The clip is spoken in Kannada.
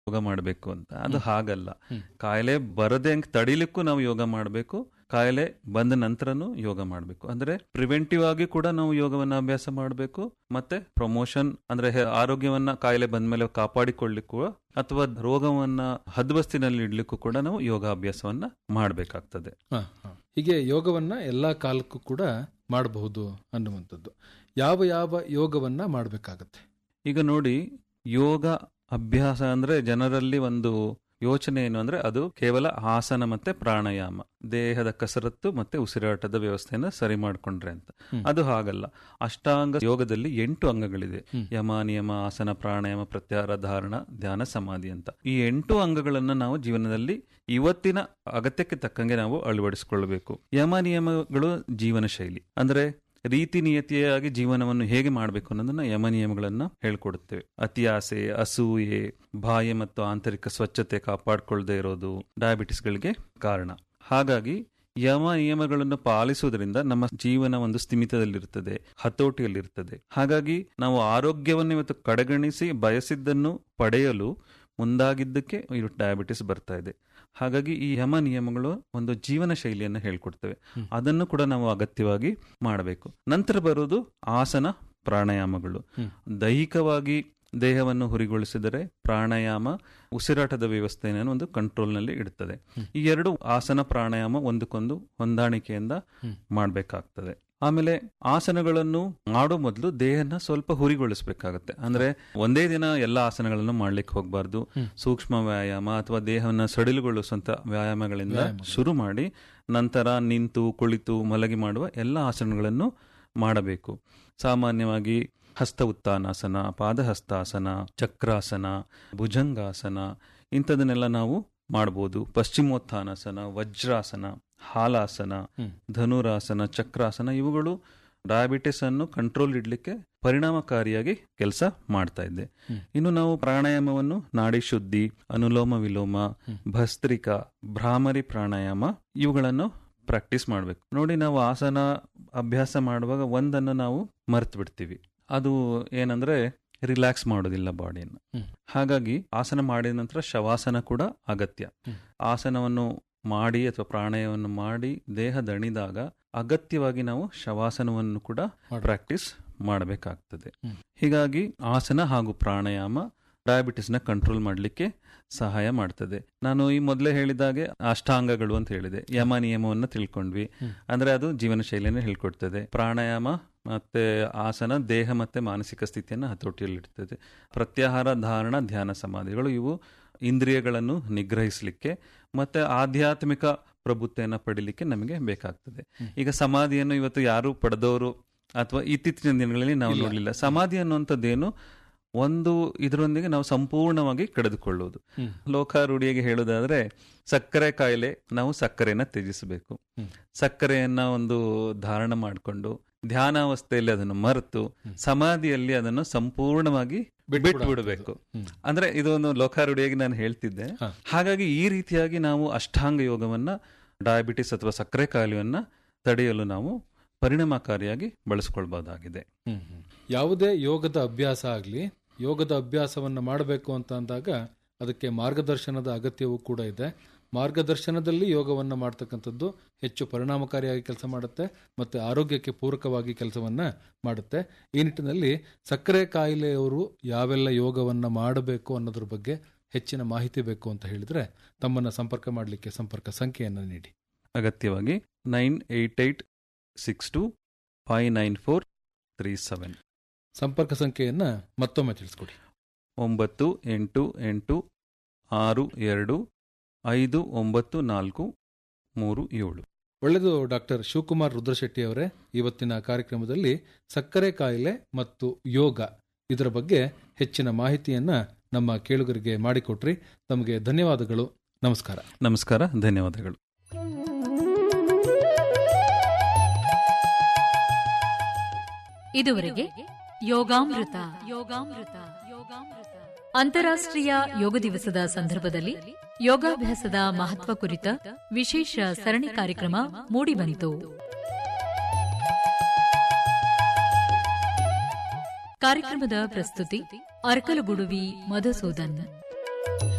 ಯೋಗ ಮಾಡಬೇಕು ಅಂತ ಅದು ಹಾಗಲ್ಲ ಕಾಯಿಲೆ ಬರದೆ ತಡಿಲಿಕ್ಕೂ ನಾವು ಯೋಗ ಮಾಡಬೇಕು ಕಾಯಿಲೆ ಬಂದ ನಂತರನೂ ಯೋಗ ಮಾಡಬೇಕು ಅಂದ್ರೆ ಪ್ರಿವೆಂಟಿವ್ ಆಗಿ ಕೂಡ ನಾವು ಯೋಗವನ್ನ ಅಭ್ಯಾಸ ಮಾಡಬೇಕು ಮತ್ತೆ ಪ್ರಮೋಷನ್ ಅಂದ್ರೆ ಹೆ- ಆರೋಗ್ಯವನ್ನ ಕಾಯಿಲೆ ಬಂದ್ಮೇಲೆ ಕಾಪಾಡಿಕೊಳ್ಳಿಕ್ಕೂ ಅಥವಾ ರೋಗವನ್ನ ಹದ್ಬಸ್ತಿನಲ್ಲಿ ಇಡ್ಲಿಕ್ಕೂ ಕೂಡ ನಾವು ಯೋಗಾಭ್ಯಾಸವನ್ನ ಮಾಡಬೇಕಾಗ್ತದೆ ಹ, ಹ. ಹೀಗೆ ಯೋಗವನ್ನ ಎಲ್ಲಾ ಕಾಲಕ್ಕೂ ಕೂಡ ಮಾಡಬಹುದು ಅನ್ನುವಂಥದ್ದು ಯಾವ ಯಾವ ಯೋಗವನ್ನ ಮಾಡಬೇಕಾಗತ್ತೆ ಈಗ ನೋಡಿ ಯೋಗ ಅಭ್ಯಾಸ ಅಂದ್ರೆ ಜನರಲ್ಲಿ ಒಂದು ಯೋಚನೆ ಏನು ಅಂದ್ರೆ ಅದು ಕೇವಲ ಆಸನ ಮತ್ತೆ ಪ್ರಾಣಾಯಾಮ ದೇಹದ ಕಸರತ್ತು ಮತ್ತೆ ಉಸಿರಾಟದ ವ್ಯವಸ್ಥೆಯನ್ನ ಸರಿ ಮಾಡ್ಕೊಂಡ್ರೆ ಅಂತ ಹ್ಮ್. ಅದು ಹಾಗಲ್ಲ ಅಷ್ಟಾಂಗ ಯೋಗದಲ್ಲಿ ಎಂಟು ಅಂಗಗಳಿದೆ ಹ್ಮ್. ಯಮ ನಿಯಮ ಆಸನ ಪ್ರಾಣಾಯಾಮ ಪ್ರತ್ಯಾಹಾರ ಧಾರಣ ಧ್ಯಾನ ಸಮಾಧಿ ಅಂತ ಈ ಎಂಟು ಅಂಗಗಳನ್ನ ನಾವು ಜೀವನದಲ್ಲಿ ಇವತ್ತಿನ ಅಗತ್ಯಕ್ಕೆ ತಕ್ಕಂಗೆ ನಾವು ಅಳವಡಿಸಿಕೊಳ್ಳಬೇಕು ಯಮ ನಿಯಮಗಳು ಜೀವನ ಶೈಲಿ ಅಂದ್ರೆ ರೀತಿ ನಿಯತಿಯಾಗಿ ಜೀವನವನ್ನು ಹೇಗೆ ಮಾಡಬೇಕು ಅನ್ನೋದನ್ನ ಯಮ ನಿಯಮಗಳನ್ನ ಹೇಳ್ಕೊಡುತ್ತೇವೆ ಅತಿ ಆಸೆ ಅಸೂಯೆ ಬಾಹ್ಯ ಮತ್ತು ಆಂತರಿಕ ಸ್ವಚ್ಛತೆ ಕಾಪಾಡಿಕೊಳ್ಳದೆ ಇರೋದು ಡಯಾಬಿಟಿಸ್ಗಳಿಗೆ ಕಾರಣ ಹಾಗಾಗಿ ಯಮ ನಿಯಮಗಳನ್ನು ಪಾಲಿಸುವುದರಿಂದ ನಮ್ಮ ಜೀವನ ಒಂದು ಸ್ಥಿಮಿತದಲ್ಲಿರುತ್ತದೆ ಹತೋಟಿಯಲ್ಲಿರುತ್ತದೆ ಹಾಗಾಗಿ ನಾವು ಆರೋಗ್ಯವನ್ನು ಇವತ್ತು ಕಡೆಗಣಿಸಿ ಬಯಸಿದ್ದನ್ನು ಪಡೆಯಲು ಮುಂದಾಗಿದ್ದಕ್ಕೆ ಇದು ಡಯಾಬಿಟಿಸ್ ಬರ್ತಾ ಇದೆ ಹಾಗಾಗಿ ಈ ಯಮ ನಿಯಮಗಳು ಒಂದು ಜೀವನ ಶೈಲಿಯನ್ನು ಹೇಳ್ಕೊಡ್ತವೆ ಹ್ಮ್. ಅದನ್ನು ಕೂಡ ನಾವು ಅಗತ್ಯವಾಗಿ ಮಾಡಬೇಕು ನಂತರ ಬರೋದು ಆಸನ ಪ್ರಾಣಾಯಾಮಗಳು ಹ್ಮ್. ದೈಹಿಕವಾಗಿ ದೇಹವನ್ನು ಹುರಿಗೊಳಿಸಿದರೆ ಪ್ರಾಣಾಯಾಮ ಉಸಿರಾಟದ ವ್ಯವಸ್ಥೆಯನ್ನು ಒಂದು ಕಂಟ್ರೋಲ್ನಲ್ಲಿ ಇಡುತ್ತದೆ ಹ್ಮ್. ಈ ಎರಡು ಆಸನ ಪ್ರಾಣಾಯಾಮ ಒಂದಕ್ಕೊಂದು ಹೊಂದಾಣಿಕೆಯಿಂದ ಹ್ಮ್. ಮಾಡಬೇಕಾಗ್ತದೆ ಆಮೇಲೆ ಆಸನಗಳನ್ನು ಮಾಡೋ ಮೊದಲು ದೇಹನ ಸ್ವಲ್ಪ ಹುರಿಗೊಳಿಸಬೇಕಾಗತ್ತೆ ಅಂದ್ರೆ ಒಂದೇ ದಿನ ಎಲ್ಲ ಆಸನಗಳನ್ನು ಮಾಡ್ಲಿಕ್ಕೆ ಹೋಗಬಾರ್ದು ಹ್ಮ್. ಸೂಕ್ಷ್ಮ ವ್ಯಾಯಾಮ ಅಥವಾ ದೇಹವನ್ನು ಸಡಿಲುಗೊಳಿಸುವಂತ ವ್ಯಾಯಾಮಗಳಿಂದ ವ್ಯಾಯಾಮಗಳು. ಶುರು ಮಾಡಿ ನಂತರ ನಿಂತು ಕುಳಿತು ಮಲಗಿ ಮಾಡುವ ಎಲ್ಲ ಆಸನಗಳನ್ನು ಮಾಡಬೇಕು ಸಾಮಾನ್ಯವಾಗಿ ಹಸ್ತ ಉತ್ತಾನಾಸನ ಪಾದಹಸ್ತಾಸನ ಚಕ್ರಾಸನ ಭುಜಂಗಾಸನ ಇಂಥದನ್ನೆಲ್ಲ ನಾವು ಮಾಡ್ಬೋದು ಪಶ್ಚಿಮೋತ್ಥಾನಾಸನ ವಜ್ರಾಸನ ಹಾಲಾಸನ ಹ್ಮ್. ಧನುರಾಸನ ಚಕ್ರಾಸನ ಇವುಗಳು ಡಯಾಬಿಟಿಸ್ ಅನ್ನು ಕಂಟ್ರೋಲ್ ಇಡ್ಲಿಕ್ಕೆ ಪರಿಣಾಮಕಾರಿಯಾಗಿ ಕೆಲಸ ಮಾಡ್ತಾ ಇದ್ದೆ ಹ್ಮ್. ಇನ್ನು ನಾವು ಪ್ರಾಣಾಯಾಮವನ್ನು ನಾಡಿ ಶುದ್ಧಿ ಅನುಲೋಮ ವಿಲೋಮ ಹ್ಮ್. ಭಸ್ತ್ರಿಕಾ ಭ್ರಾಮರಿ ಪ್ರಾಣಾಯಾಮ ಇವುಗಳನ್ನು ಪ್ರಾಕ್ಟೀಸ್ ಮಾಡಬೇಕು ನೋಡಿ ನಾವು ಆಸನ ಅಭ್ಯಾಸ ಮಾಡುವಾಗ ಒಂದನ್ನು ನಾವು ಮರ್ತು ಬಿಡ್ತೀವಿ ಅದು ಏನಂದ್ರೆ ರಿಲ್ಯಾಕ್ಸ್ ಮಾಡೋದಿಲ್ಲ ಬಾಡಿಯನ್ನು ಹ್ಮ್. ಹಾಗಾಗಿ ಆಸನ ಮಾಡಿದ ನಂತರ ಶವಾಸನ ಕೂಡ ಅಗತ್ಯ ಹ್ಮ್. ಆಸನವನ್ನು ಮಾಡಿ ಅಥವಾ ಪ್ರಾಣಾಯಾಮವನ್ನು ಮಾಡಿ ದೇಹ ದಣಿದಾಗ ಅಗತ್ಯವಾಗಿ ನಾವು ಶವಾಸನವನ್ನು ಕೂಡ ಮಾಡ್ಬೇಕು. ಪ್ರಾಕ್ಟೀಸ್ ಮಾಡಬೇಕಾಗ್ತದೆ ಹ್ಮ್. ಹೀಗಾಗಿ ಆಸನ ಹಾಗೂ ಪ್ರಾಣಾಯಾಮ ಡಯಾಬಿಟಿಸ್ನ ಕಂಟ್ರೋಲ್ ಮಾಡಲಿಕ್ಕೆ ಸಹಾಯ ಮಾಡ್ತದೆ ನಾನು ಈ ಮೊದಲೇ ಹೇಳಿದಾಗೆ ಅಷ್ಟಾಂಗಗಳು ಅಂತ ಹೇಳಿದೆ ಯಮ ನಿಯಮವನ್ನು ತಿಳ್ಕೊಂಡ್ವಿ ಹ್ಮ್. ಅಂದ್ರೆ ಅದು ಜೀವನ ಶೈಲಿಯನ್ನು ಹೇಳ್ಕೊಡ್ತದೆ ಪ್ರಾಣಾಯಾಮ ಮತ್ತೆ ಆಸನ ದೇಹ ಮತ್ತೆ ಮಾನಸಿಕ ಸ್ಥಿತಿಯನ್ನು ಹತೋಟಿಯಲ್ಲಿಡ್ತದೆ ಪ್ರತ್ಯಾಹಾರ ಧಾರಣ ಧ್ಯಾನ ಸಮಾಧಿಗಳು ಇವು ಇಂದ್ರಿಯಗಳನ್ನು ನಿಗ್ರಹಿಸಲಿಕ್ಕೆ ಮತ್ತೆ ಆಧ್ಯಾತ್ಮಿಕ ಪ್ರಭುತ್ವವನ್ನು ಪಡಿಲಿಕ್ಕೆ ನಮಗೆ ಬೇಕಾಗ್ತದೆ ಹ್ಮ್. ಈಗ ಸಮಾಧಿಯನ್ನು ಇವತ್ತು ಯಾರು ಪಡೆದವರು ಅಥವಾ ಇತ್ತೀಚಿನ ದಿನಗಳಲ್ಲಿ ನಾವು ಇಲ್ಲ. ನೋಡಲಿಲ್ಲ ಸಮಾಧಿ ಅನ್ನುವಂಥದ್ದೇನು ಒಂದು ಇದರೊಂದಿಗೆ ನಾವು ಸಂಪೂರ್ಣವಾಗಿ ಕಳೆದುಕೊಳ್ಳುವುದು ಹ್ಮ್. ಲೋಕಾರೂಢಿಯಾಗಿ ಹೇಳುವುದಾದ್ರೆ ಸಕ್ಕರೆ ಕಾಯಿಲೆ ನಾವು ಸಕ್ಕರೆಯನ್ನ ತ್ಯಜಿಸಬೇಕು ಹ್ಮ್. ಸಕ್ಕರೆಯನ್ನ ಒಂದು ಧಾರಣ ಮಾಡಿಕೊಂಡು ಧ್ಯಾನಾವಸ್ಥೆಯಲ್ಲಿ ಅದನ್ನು ಮರೆತು ಹ್ಮ್. ಸಮಾಧಿಯಲ್ಲಿ ಅದನ್ನು ಸಂಪೂರ್ಣವಾಗಿ ಬಿಟ್ಟು ಬಿಡಬೇಕು ಹ್ಮ್. ಅಂದ್ರೆ ಇದೊಂದು ಲೋಕಾರೂಢಿಯಾಗಿ ನಾನು ಹೇಳ್ತಿದ್ದೆ ಹ. ಹಾಗಾಗಿ ಈ ರೀತಿಯಾಗಿ ನಾವು ಅಷ್ಟಾಂಗ ಯೋಗವನ್ನ ಡಯಾಬಿಟಿಸ್ ಅಥವಾ ಸಕ್ಕರೆ ಕಾಯಿಲೆಯನ್ನ ತಡೆಯಲು ನಾವು ಪರಿಣಾಮಕಾರಿಯಾಗಿ ಬಳಸ್ಕೊಳ್ಬಹುದಾಗಿದೆ ಹ್ಮ್, ಹ್ಮ್. ಯಾವುದೇ ಯೋಗದ ಅಭ್ಯಾಸ ಆಗಲಿ ಯೋಗದ ಅಭ್ಯಾಸವನ್ನ ಮಾಡಬೇಕು ಅಂತ ಅಂದಾಗ ಅದಕ್ಕೆ ಮಾರ್ಗದರ್ಶನದ ಅಗತ್ಯವೂ ಕೂಡ ಇದೆ ಮಾರ್ಗದರ್ಶನದಲ್ಲಿ ಯೋಗವನ್ನ ಮಾಡ್ತಕ್ಕಂಥದ್ದು ಹೆಚ್ಚು ಪರಿಣಾಮಕಾರಿಯಾಗಿ ಕೆಲಸ ಮಾಡುತ್ತೆ ಮತ್ತೆ ಆರೋಗ್ಯಕ್ಕೆ ಪೂರಕವಾಗಿ ಕೆಲಸವನ್ನ ಮಾಡುತ್ತೆ ಈ ನಿಟ್ಟಿನಲ್ಲಿ ಸಕ್ಕರೆ ಕಾಯಿಲೆಯವರು ಯಾವೆಲ್ಲ ಯೋಗವನ್ನ ಮಾಡಬೇಕು ಅನ್ನೋದ್ರ ಬಗ್ಗೆ ಹೆಚ್ಚಿನ ಮಾಹಿತಿ ಬೇಕು ಅಂತ ಹೇಳಿದ್ರೆ ತಮ್ಮನ್ನ ಸಂಪರ್ಕ ಮಾಡಲಿಕ್ಕೆ ಸಂಪರ್ಕ ಸಂಖ್ಯೆಯನ್ನು ನೀಡಿ ಅಗತ್ಯವಾಗಿ nine eight eight six two five nine four three seven ಸಂಪರ್ಕ ಸಂಖ್ಯೆಯನ್ನ ಮತ್ತೊಮ್ಮೆ ತಿಳಿಸ್ಕೊಡಿ ಒಂಬತ್ತು ಎಂಟು ಎಂಟು ಆರು ಎರಡು ಐದು ಒಂಬತ್ತು ನಾಲ್ಕು ಮೂರು ಏಳು ಒಳ್ಳೆಯದು ಡಾಕ್ಟರ್ ಶಿವಕುಮಾರ್ ರುದ್ರಶೆಟ್ಟಿ ಅವರೇ ಇವತ್ತಿನ ಕಾರ್ಯಕ್ರಮದಲ್ಲಿ ಸಕ್ಕರೆ ಕಾಯಿಲೆ ಮತ್ತು ಯೋಗ ಇದರ ಬಗ್ಗೆ ಹೆಚ್ಚಿನ ಮಾಹಿತಿಯನ್ನ ನಮ್ಮ ಕೇಳುಗರಿಗೆ ಮಾಡಿಕೊಟ್ರಿ ತಮಗೆ ಧನ್ಯವಾದಗಳು ನಮಸ್ಕಾರ ನಮಸ್ಕಾರ ಧನ್ಯವಾದಗಳು ಇದುವರೆಗೆ ಯೋಗಾಮೃತ ಯೋಗಾಮೃತ ಯೋಗಾಮೃತ ಅಂತಾರಾಷ್ಟ್ರೀಯ ಯೋಗ ದಿವಸದ ಸಂದರ್ಭದಲ್ಲಿ ಯೋಗಾಭ್ಯಾಸದ ಮಹತ್ವ ಕುರಿತ ವಿಶೇಷ ಸರಣಿ ಕಾರ್ಯಕ್ರಮ ಮೂಡಿಬಂತು ಕಾರ್ಯಕ್ರಮದ ಪ್ರಸ್ತುತಿ ಅರ್ಕಲಗುಡುವಿ ಮಧುಸೂದನ್